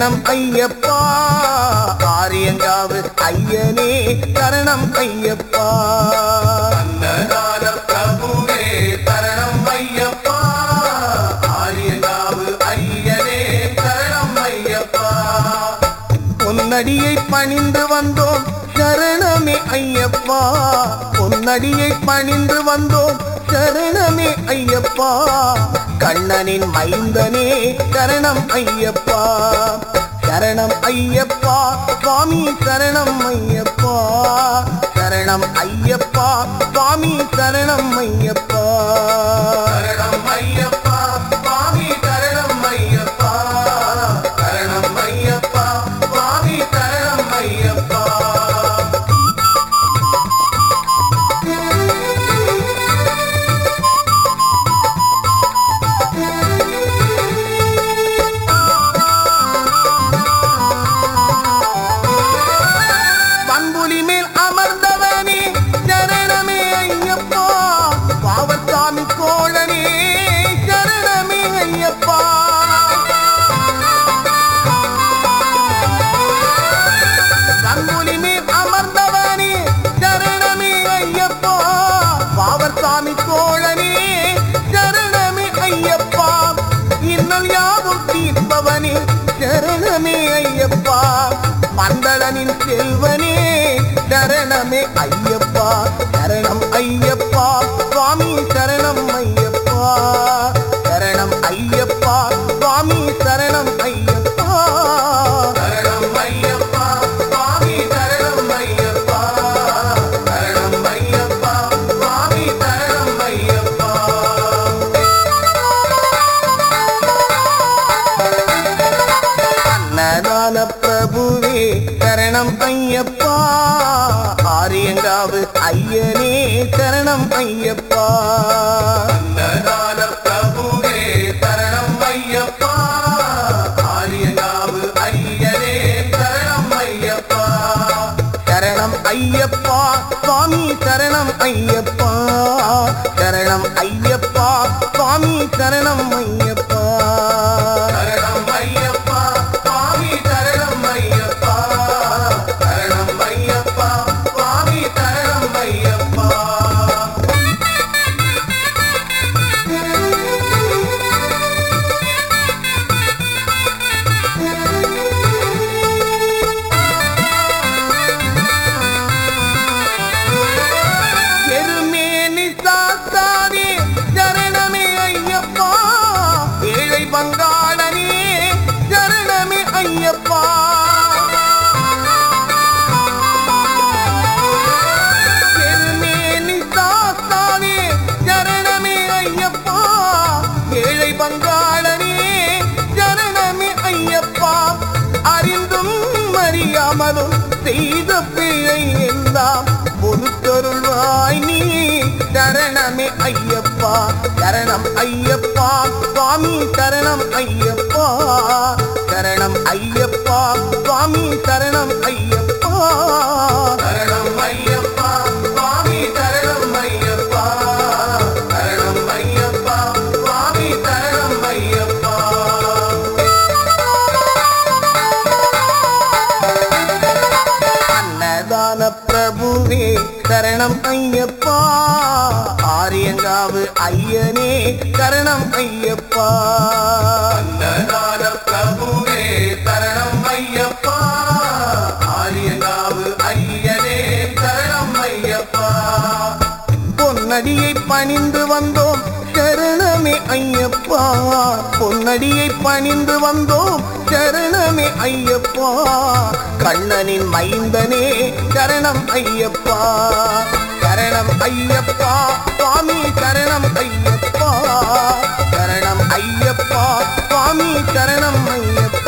சரணம் ஐயப்பா ஆரியங்காவு ஐயனே சரணம் ஐயப்பா அன்னதான பிரபுவே சரணம் ஐயப்பா ஆரியகாவு ஐயனே சரணம் ஐயப்பா பொன்னடியை பணிந்து வந்தோம் சரணமே ஐயப்பா பொன்னடியை பணிந்து வந்தோம் சரணமே ஐயப்பா கண்ணனின் மைந்தனே சரணம் ஐயப்பா சரணம் ஐயப்பா சுவாமி சரணம் ஐயப்பா சரணம் ஐயப்பா சுவாமி சரணம் ஐயப்பா சரணம் ஐயப்பா சுவாமி சரணம் ஐயப்பா சரணம் ஐயப்பா சுவாமி சரணம் ஐயப்பா பண்புலி மேல் அமர்ந்தவனே சரணமே ஐயப்பா பாவசாமி கோழனே சரணமே ஐயப்பா பண்புலி மேல் அமர்ந்தவனே சரணமே ஐயப்பா பாவசாமி கோழனே சரணமே ஐயப்பா இன்னல் யாவும் தீர்ப்பவனே சரணமே ஐயப்பா மண்டலனின் செல்வனே சரணமே ஐயப்பா சரணம் ஐயப்பா சுவாமி சரணம் ஐயப்பா சரணம் ஐயப்பா சுவாமி சரணம் ஐயப்பா சரணம் ஐயப்பா சுவாமி சரணம் ஐயப்பா சரணம் ஐயப்பா சுவாமி சரணம் ஐயப்பா அன்னதான பிரபுவே சரணம் ஐயப்பா ஆரியங்காவு ஐயனே சரணம் ஐயப்பா அன்னதான பிரபுவே சரணம் ஐயப்பா ஆரியகாவு ஐயனே சரணம் ஐயப்பா சரணம் ஐயப்பா சுவாமி சரணம் ஐயப்பா சரணம் ஐயப்பா சுவாமி சரணம் ஐயப்பா சரணம் ஐயப்பா சுவாமி சரணம் ஐயப்பா சரணம் ஐயப்பா சுவாமி சரணம் ஐயப்பா எருமேனி சாத்தானே சரணமே ஐயப்பா ஏழை பங்காளனே சரணமே ஐயப்பா எருமேனி சாத்தானே சரணமே ஐயப்பா ஏழை பங்காளனே சரணமே ஐயப்பா அறிந்தும் அறியாமலும் செய்த பிழை எல்லாம் பொறுத்தருள்வாய் நீ சரணமே ஐயப்பா சரணம் ஐயப்பா சுவாமி சரணம் ஐயப்பா சரணம் ஐயப்பா சுவாமி சரணம் ஐயப்பா சரணம் ஐயப்பா சுவாமி சரணம் ஐயப்பா சரணம் ஐயப்பா சுவாமி சரணம் ஐயப்பா அன்னதான பிரபுவே சரணம் ஐயப்பா ஆரியங்காவு ஐயனே சரணம் ஐயப்பா அன்னதான பிரபுவே சரணம் ஐயப்பா ஆரியகாவு ஐயனே சரணம் ஐயப்பா பொன்னடியை பணிந்து வந்தோம் சரணமே ஐயப்பா பொன்னடியை பணிந்து வந்தோம் சரணமே ஐயப்பா கண்ணனின் மைந்தனே சரணம் ஐயப்பா சரணம் ஐயப்பா சுவாமி சரணம் ஐயப்பா சரணம் ஐயப்பா சுவாமி சரணம் ஐயப்பா